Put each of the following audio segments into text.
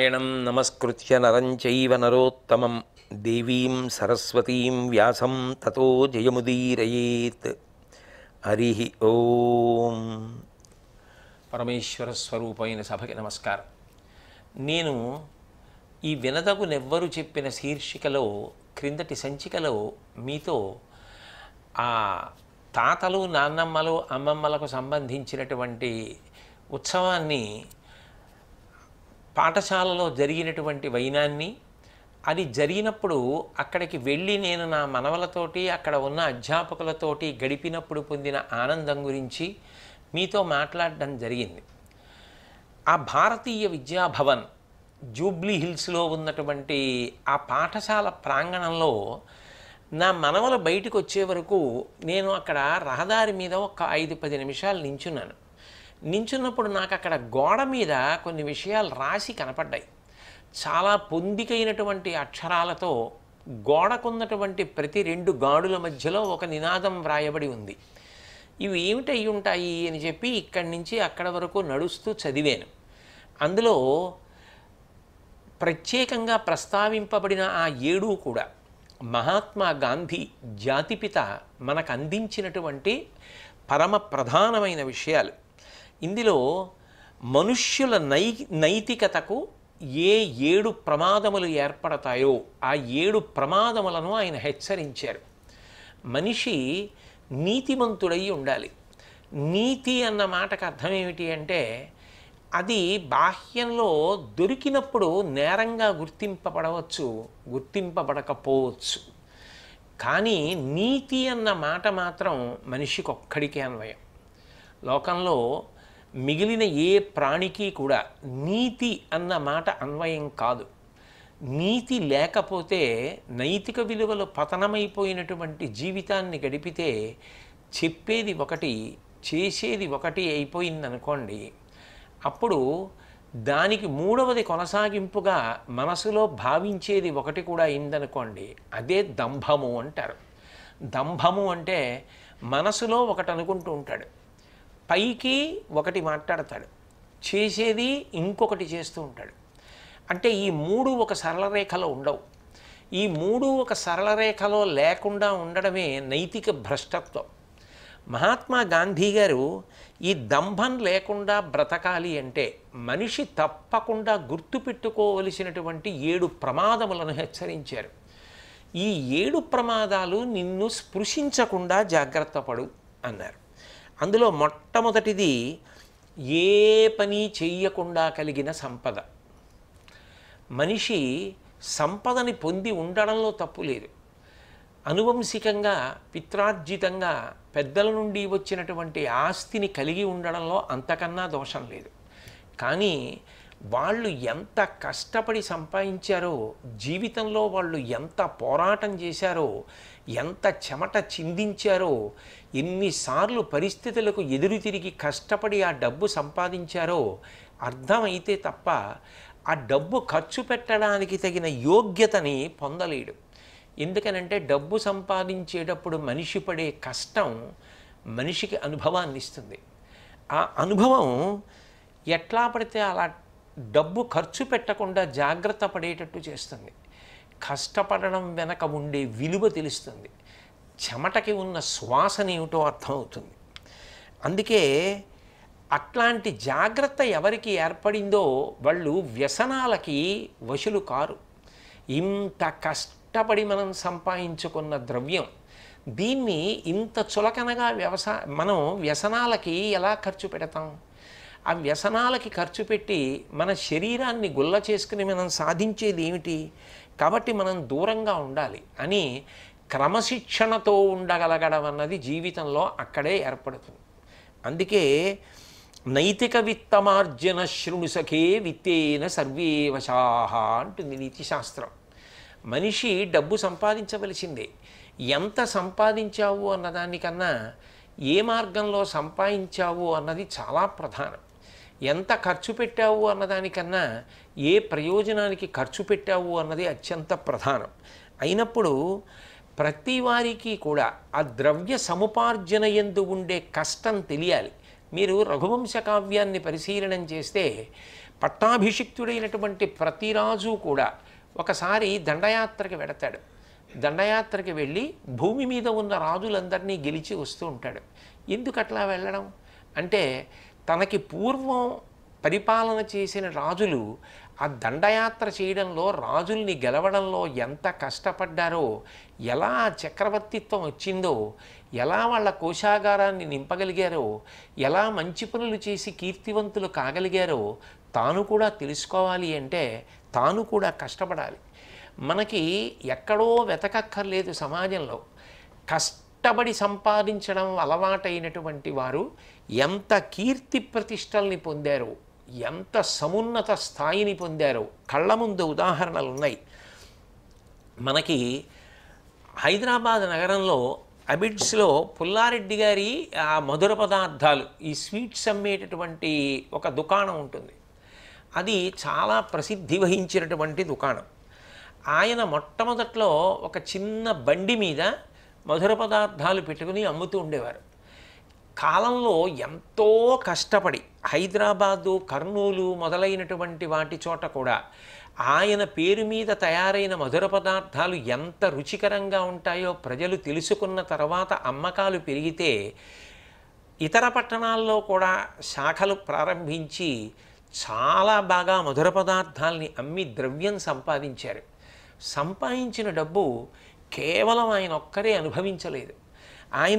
నారాయణం నమస్కృత్య నరం చైవ నరోత్తమం దేవీం సరస్వతీం వ్యాసం తతో జయముదీరయేత్ హరి ఓం పరమేశ్వర స్వరూపమైన సభకి నమస్కారం నేను ఈ వినదగునెవ్వరు చెప్పిన శీర్షికలో క్రిందటి సంచికలో మీతో ఆ తాతలు నాన్నమ్మలు అమ్మమ్మలకు సంబంధించినటువంటి ఉత్సవాన్ని పాఠశాలలో జరిగినటువంటి వైనాన్ని అది జరిగినప్పుడు అక్కడికి వెళ్ళి నేను నా మనవలతోటి అక్కడ ఉన్న అధ్యాపకులతోటి గడిపినప్పుడు పొందిన ఆనందం గురించి మీతో మాట్లాడడం జరిగింది ఆ భారతీయ విద్యాభవన్ జూబ్లీ హిల్స్లో ఉన్నటువంటి ఆ పాఠశాల ప్రాంగణంలో నా మనవలు బయటకు వచ్చే వరకు నేను అక్కడ రహదారి మీద ఒక ఐదు పది నిమిషాలు నించున్నాను నించున్నప్పుడు నాకు అక్కడ గోడ మీద కొన్ని విషయాలు రాసి కనపడ్డాయి చాలా పొందికైనటువంటి అక్షరాలతో గోడకున్నటువంటి ప్రతి రెండు గాడుల మధ్యలో ఒక నినాదం వ్రాయబడి ఉంది ఇవి ఏమిటై ఉంటాయి అని చెప్పి ఇక్కడి నుంచి అక్కడ వరకు నడుస్తూ చదివాను అందులో ప్రత్యేకంగా ప్రస్తావింపబడిన ఆ ఏడు కూడా మహాత్మా గాంధీ జాతిపిత మనకు అందించినటువంటి పరమ ప్రధానమైన విషయాలు ఇందులో మనుష్యుల నై నైతికతకు ఏ ఏడు ప్రమాదములు ఏర్పడతాయో ఆ ఏడు ప్రమాదములను ఆయన హెచ్చరించారు మనిషి నీతిమంతుడై ఉండాలి నీతి అన్న మాటకు అర్థం ఏమిటి అంటే అది బాహ్యంలో దొరికినప్పుడు నేరంగా గుర్తింపబడవచ్చు గుర్తింపబడకపోవచ్చు కానీ నీతి అన్న మాట మాత్రం మనిషికి ఒక్కడికే అన్వయం లోకంలో మిగిలిన ఏ ప్రాణికి కూడా నీతి అన్న మాట అన్వయం కాదు నీతి లేకపోతే నైతిక విలువలు పతనమైపోయినటువంటి జీవితాన్ని గడిపితే చెప్పేది ఒకటి చేసేది ఒకటి అయిపోయిందనుకోండి అప్పుడు దానికి మూడవది కొనసాగింపుగా మనసులో భావించేది ఒకటి కూడా అయిందనుకోండి అదే దంభము అంటారు దంభము అంటే మనసులో ఒకటి అనుకుంటూ ఉంటాడు పైకి ఒకటి మాట్లాడతాడు చేసేది ఇంకొకటి చేస్తూ ఉంటాడు అంటే ఈ మూడు ఒక సరళ రేఖలో ఉండవు ఈ మూడు ఒక సరళ రేఖలో లేకుండా ఉండడమే నైతిక భ్రష్టత్వం మహాత్మా గాంధీ గారు ఈ దంభం లేకుండా బ్రతకాలి అంటే మనిషి తప్పకుండా గుర్తుపెట్టుకోవలసినటువంటి ఏడు ప్రమాదములను హెచ్చరించారు ఈ ఏడు ప్రమాదాలు నిన్ను స్పృశించకుండా జాగ్రత్త పడు అన్నారు అందులో మొట్టమొదటిది ఏ పని చెయ్యకుండా కలిగిన సంపద మనిషి సంపదని పొంది ఉండడంలో తప్పు లేదు అనువంశికంగా పిత్రార్జితంగా పెద్దల నుండి వచ్చినటువంటి ఆస్తిని కలిగి ఉండడంలో అంతకన్నా దోషం లేదు కానీ వాళ్ళు ఎంత కష్టపడి సంపాదించారో జీవితంలో వాళ్ళు ఎంత పోరాటం చేశారో ఎంత చెమట చిందించారో ఎన్నిసార్లు పరిస్థితులకు ఎదురు తిరిగి కష్టపడి ఆ డబ్బు సంపాదించారో అర్థమైతే తప్ప ఆ డబ్బు ఖర్చు పెట్టడానికి తగిన యోగ్యతని పొందలేడు ఎందుకనంటే డబ్బు సంపాదించేటప్పుడు మనిషి పడే కష్టం మనిషికి అనుభవాన్ని ఇస్తుంది ఆ అనుభవం ఎట్లా పడితే అలా డబ్బు ఖర్చు పెట్టకుండా జాగ్రత్త పడేటట్టు చేస్తుంది కష్టపడడం వెనక ఉండే విలువ తెలుస్తుంది చెమటకి ఉన్న శ్వాసన ఏమిటో అర్థమవుతుంది అందుకే అట్లాంటి జాగ్రత్త ఎవరికి ఏర్పడిందో వాళ్ళు వ్యసనాలకి వశులు కారు ఇంత కష్టపడి మనం సంపాదించుకున్న ద్రవ్యం దీన్ని ఇంత చులకనగా వ్యవసాయ మనం వ్యసనాలకి ఎలా ఖర్చు పెడతాం ఆ వ్యసనాలకి ఖర్చు పెట్టి మన శరీరాన్ని గుల్ల చేసుకుని మనం సాధించేది ఏమిటి కాబట్టి మనం దూరంగా ఉండాలి అని క్రమశిక్షణతో ఉండగలగడం అన్నది జీవితంలో అక్కడే ఏర్పడుతుంది అందుకే నైతిక విత్తమార్జన శృణు సఖే విత్తేన సర్వే వశాహ అంటుంది నీతిశాస్త్రం మనిషి డబ్బు సంపాదించవలసిందే ఎంత సంపాదించావు అన్నదానికన్నా ఏ మార్గంలో సంపాదించావు అన్నది చాలా ప్రధానం ఎంత ఖర్చు పెట్టావు అన్నదానికన్నా ఏ ప్రయోజనానికి ఖర్చు పెట్టావు అన్నది అత్యంత ప్రధానం అయినప్పుడు ప్రతి వారికి కూడా ఆ ద్రవ్య సముపార్జన ఎందు ఉండే కష్టం తెలియాలి మీరు రఘువంశ కావ్యాన్ని పరిశీలనం చేస్తే పట్టాభిషిక్తుడైనటువంటి ప్రతి రాజు కూడా ఒకసారి దండయాత్రకి వెడతాడు దండయాత్రకి వెళ్ళి భూమి మీద ఉన్న రాజులందరినీ గెలిచి వస్తూ ఉంటాడు ఎందుకు అట్లా వెళ్ళడం అంటే తనకి పూర్వం పరిపాలన చేసిన రాజులు ఆ దండయాత్ర చేయడంలో రాజుల్ని గెలవడంలో ఎంత కష్టపడ్డారో ఎలా ఆ చక్రవర్తిత్వం వచ్చిందో ఎలా వాళ్ళ కోశాగారాన్ని నింపగలిగారో ఎలా మంచి పనులు చేసి కీర్తివంతులు కాగలిగారో తాను కూడా తెలుసుకోవాలి అంటే తాను కూడా కష్టపడాలి మనకి ఎక్కడో వెతకక్కర్లేదు సమాజంలో కష్టపడి సంపాదించడం అలవాటైనటువంటి వారు ఎంత కీర్తి ప్రతిష్టల్ని పొందారో ఎంత సమున్నత స్థాయిని పొందారో కళ్ళ ముందు ఉదాహరణలు ఉన్నాయి మనకి హైదరాబాద్ నగరంలో అబిడ్స్లో పుల్లారెడ్డి గారి ఆ మధుర పదార్థాలు ఈ స్వీట్స్ అమ్మేటటువంటి ఒక దుకాణం ఉంటుంది అది చాలా ప్రసిద్ధి వహించినటువంటి దుకాణం ఆయన మొట్టమొదట్లో ఒక చిన్న బండి మీద మధుర పదార్థాలు పెట్టుకుని అమ్ముతూ ఉండేవారు కాలంలో ఎంతో కష్టపడి హైదరాబాదు కర్నూలు మొదలైనటువంటి వాటి చోట కూడా ఆయన పేరు మీద తయారైన మధుర పదార్థాలు ఎంత రుచికరంగా ఉంటాయో ప్రజలు తెలుసుకున్న తర్వాత అమ్మకాలు పెరిగితే ఇతర పట్టణాల్లో కూడా శాఖలు ప్రారంభించి చాలా బాగా మధుర పదార్థాలని అమ్మి ద్రవ్యం సంపాదించారు సంపాదించిన డబ్బు కేవలం ఆయన ఒక్కరే అనుభవించలేదు ఆయన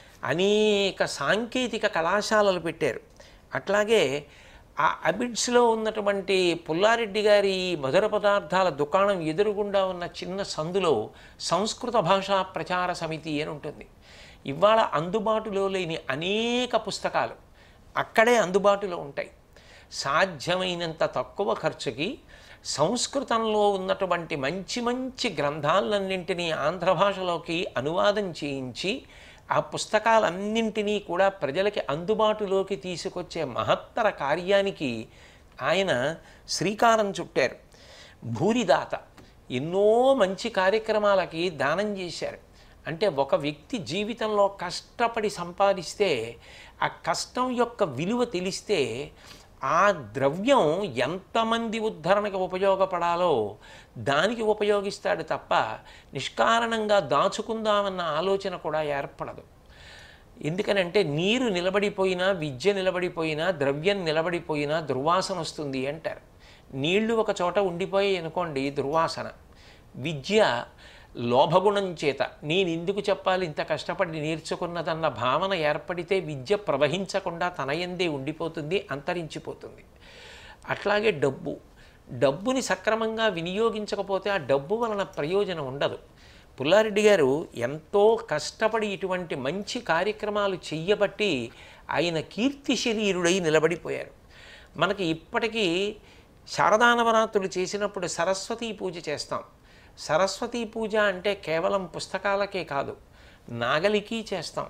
అనేక సాంకేతిక కళాశాలలు పెట్టారు అట్లాగే ఆ అబిడ్స్లో ఉన్నటువంటి పుల్లారెడ్డి గారి మధుర పదార్థాల దుకాణం ఎదురుగుండా ఉన్న చిన్న సందులో సంస్కృత భాషా ప్రచార సమితి అని ఉంటుంది ఇవాళ అందుబాటులో లేని అనేక పుస్తకాలు అక్కడే అందుబాటులో ఉంటాయి సాధ్యమైనంత తక్కువ ఖర్చుకి సంస్కృతంలో ఉన్నటువంటి మంచి మంచి గ్రంథాలన్నింటినీ ఆంధ్ర భాషలోకి అనువాదం చేయించి ఆ పుస్తకాలన్నింటినీ కూడా ప్రజలకి అందుబాటులోకి తీసుకొచ్చే మహత్తర కార్యానికి ఆయన శ్రీకారం చుట్టారు భూరిదాత ఎన్నో మంచి కార్యక్రమాలకి దానం చేశారు అంటే ఒక వ్యక్తి జీవితంలో కష్టపడి సంపాదిస్తే ఆ కష్టం యొక్క విలువ తెలిస్తే ఆ ద్రవ్యం ఎంతమంది ఉద్ధరణకు ఉపయోగపడాలో దానికి ఉపయోగిస్తాడు తప్ప నిష్కారణంగా దాచుకుందామన్న ఆలోచన కూడా ఏర్పడదు ఎందుకనంటే నీరు నిలబడిపోయినా విద్య నిలబడిపోయినా ద్రవ్యం నిలబడిపోయినా దుర్వాసన వస్తుంది అంటారు నీళ్లు ఒక చోట ఉండిపోయాయి అనుకోండి దుర్వాసన విద్య లోభగుణం చేత నేను ఎందుకు చెప్పాలి ఇంత కష్టపడి నేర్చుకున్నదన్న భావన ఏర్పడితే విద్య ప్రవహించకుండా తనయందే ఉండిపోతుంది అంతరించిపోతుంది అట్లాగే డబ్బు డబ్బుని సక్రమంగా వినియోగించకపోతే ఆ డబ్బు వలన ప్రయోజనం ఉండదు పుల్లారెడ్డి గారు ఎంతో కష్టపడి ఇటువంటి మంచి కార్యక్రమాలు చెయ్యబట్టి ఆయన కీర్తి శరీరుడై నిలబడిపోయారు మనకి ఇప్పటికీ శారదానవరాత్రులు చేసినప్పుడు సరస్వతీ పూజ చేస్తాం సరస్వతీ పూజ అంటే కేవలం పుస్తకాలకే కాదు నాగలికి చేస్తాం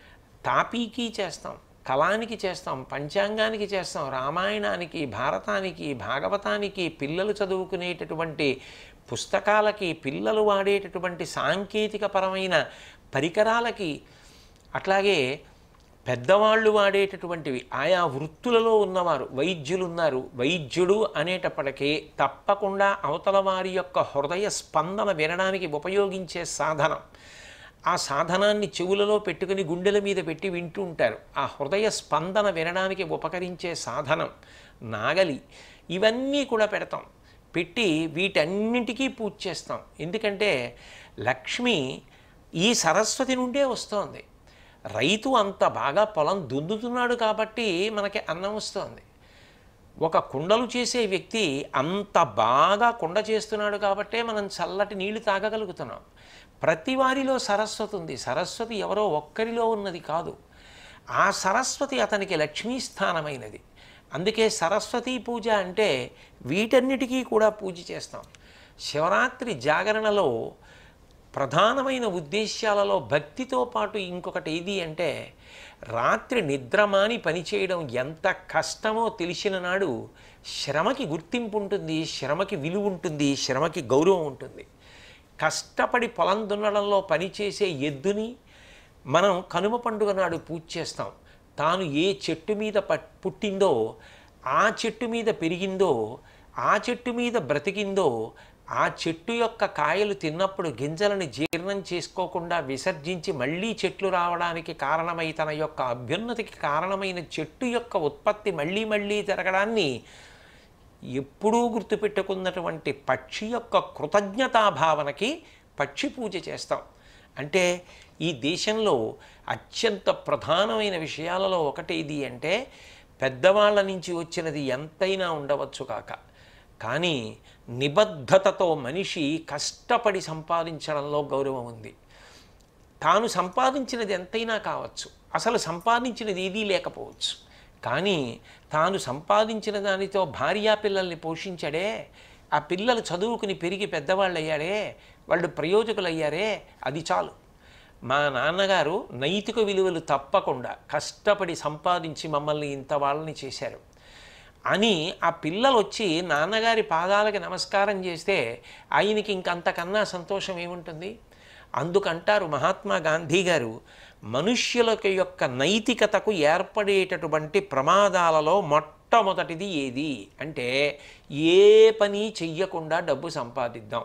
తాపీకి చేస్తాం కళానికి చేస్తాం పంచాంగానికి చేస్తాం రామాయణానికి భారతానికి భాగవతానికి పిల్లలు చదువుకునేటటువంటి పుస్తకాలకి పిల్లలు వాడేటటువంటి సాంకేతికపరమైన పరికరాలకి అట్లాగే పెద్దవాళ్ళు వాడేటటువంటివి ఆయా వృత్తులలో ఉన్నవారు వైద్యులు ఉన్నారు వైద్యుడు అనేటప్పటికీ తప్పకుండా అవతల వారి యొక్క హృదయ స్పందన వినడానికి ఉపయోగించే సాధనం ఆ సాధనాన్ని చెవులలో పెట్టుకుని గుండెల మీద పెట్టి వింటూ ఉంటారు ఆ హృదయ స్పందన వినడానికి ఉపకరించే సాధనం నాగలి ఇవన్నీ కూడా పెడతాం పెట్టి వీటన్నింటికీ పూజ చేస్తాం ఎందుకంటే లక్ష్మి ఈ సరస్వతి నుండే వస్తోంది రైతు అంత బాగా పొలం దున్నుతున్నాడు కాబట్టి మనకి అన్నం వస్తుంది ఒక కుండలు చేసే వ్యక్తి అంత బాగా కుండ చేస్తున్నాడు కాబట్టే మనం చల్లటి నీళ్లు తాగగలుగుతున్నాం ప్రతి వారిలో సరస్వతి ఉంది సరస్వతి ఎవరో ఒక్కరిలో ఉన్నది కాదు ఆ సరస్వతి అతనికి లక్ష్మీ స్థానమైనది అందుకే సరస్వతీ పూజ అంటే వీటన్నిటికీ కూడా పూజ చేస్తాం శివరాత్రి జాగరణలో ప్రధానమైన ఉద్దేశ్యాలలో భక్తితో పాటు ఇంకొకటి ఏది అంటే రాత్రి నిద్రమాని పనిచేయడం ఎంత కష్టమో తెలిసిన నాడు శ్రమకి గుర్తింపు ఉంటుంది శ్రమకి విలువ ఉంటుంది శ్రమకి గౌరవం ఉంటుంది కష్టపడి పొలం దున్నడంలో పనిచేసే ఎద్దుని మనం కనుమ పండుగ నాడు పూజ చేస్తాం తాను ఏ చెట్టు మీద పట్ పుట్టిందో ఆ చెట్టు మీద పెరిగిందో ఆ చెట్టు మీద బ్రతికిందో ఆ చెట్టు యొక్క కాయలు తిన్నప్పుడు గింజలను జీర్ణం చేసుకోకుండా విసర్జించి మళ్ళీ చెట్లు రావడానికి కారణమై తన యొక్క అభ్యున్నతికి కారణమైన చెట్టు యొక్క ఉత్పత్తి మళ్ళీ మళ్ళీ జరగడాన్ని ఎప్పుడూ గుర్తుపెట్టుకున్నటువంటి పక్షి యొక్క కృతజ్ఞతాభావనకి పక్షి పూజ చేస్తాం అంటే ఈ దేశంలో అత్యంత ప్రధానమైన విషయాలలో ఒకటి ఇది అంటే పెద్దవాళ్ళ నుంచి వచ్చినది ఎంతైనా ఉండవచ్చు కాక కానీ నిబద్ధతతో మనిషి కష్టపడి సంపాదించడంలో గౌరవం ఉంది తాను సంపాదించినది ఎంతైనా కావచ్చు అసలు సంపాదించినది ఏదీ లేకపోవచ్చు కానీ తాను సంపాదించిన దానితో భార్యా పిల్లల్ని పోషించాడే ఆ పిల్లలు చదువుకుని పెరిగి పెద్దవాళ్ళు అయ్యారే వాళ్ళు ప్రయోజకులు అయ్యారే అది చాలు మా నాన్నగారు నైతిక విలువలు తప్పకుండా కష్టపడి సంపాదించి మమ్మల్ని ఇంత వాళ్ళని చేశారు అని ఆ పిల్లలు వచ్చి నాన్నగారి పాదాలకి నమస్కారం చేస్తే ఆయనకి ఇంకంతకన్నా సంతోషం ఏముంటుంది అందుకంటారు మహాత్మా గాంధీ గారు మనుష్యులకు యొక్క నైతికతకు ఏర్పడేటటువంటి ప్రమాదాలలో మొట్టమొదటిది ఏది అంటే ఏ పని చెయ్యకుండా డబ్బు సంపాదిద్దాం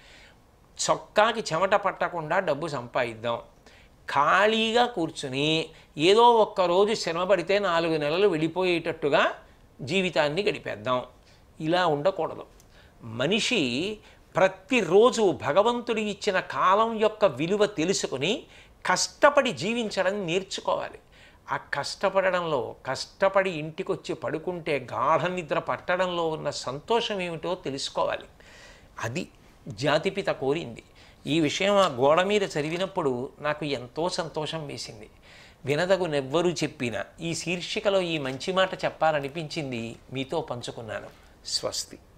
చొక్కాకి చెమట పట్టకుండా డబ్బు సంపాదిద్దాం ఖాళీగా కూర్చుని ఏదో ఒక్కరోజు శ్రమపడితే నాలుగు నెలలు వెళ్ళిపోయేటట్టుగా జీవితాన్ని గడిపేద్దాం ఇలా ఉండకూడదు మనిషి ప్రతిరోజు భగవంతుడి ఇచ్చిన కాలం యొక్క విలువ తెలుసుకుని కష్టపడి జీవించడం నేర్చుకోవాలి ఆ కష్టపడడంలో కష్టపడి ఇంటికొచ్చి పడుకుంటే గాఢ నిద్ర పట్టడంలో ఉన్న సంతోషం ఏమిటో తెలుసుకోవాలి అది జాతిపిత కోరింది ఈ విషయం ఆ గోడ మీద చదివినప్పుడు నాకు ఎంతో సంతోషం వేసింది వినదగునెవ్వరూ చెప్పిన ఈ శీర్షికలో ఈ మంచి మాట చెప్పాలనిపించింది మీతో పంచుకున్నాను స్వస్తి